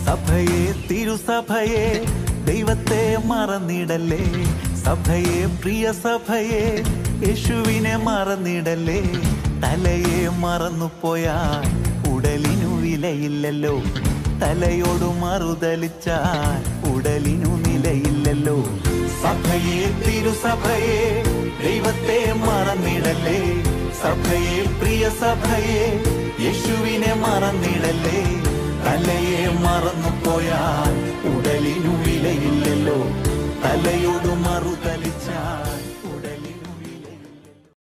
സഭയെ തിരുസഭയെ ദൈവത്തെ മറന്നിടല്ലേ സഭയെ പ്രിയ സഭയെ യേശുവിനെ മറന്നിടല്ലേ തലയെ മറന്നുപോയാൽ ഉടലിനു വിലയില്ലല്ലോ തലയോട് മറുതലിച്ചാൽ ഉടലിനു നിലയില്ലല്ലോ സഭയെ തിരുസഭയെ ദൈവത്തെ മറന്നിടല്ലേ സഭയെ പ്രിയ സഭയെ യേശുവിനെ മറന്നിടല്ലേ തലയെ മറന്നുപോയാൽ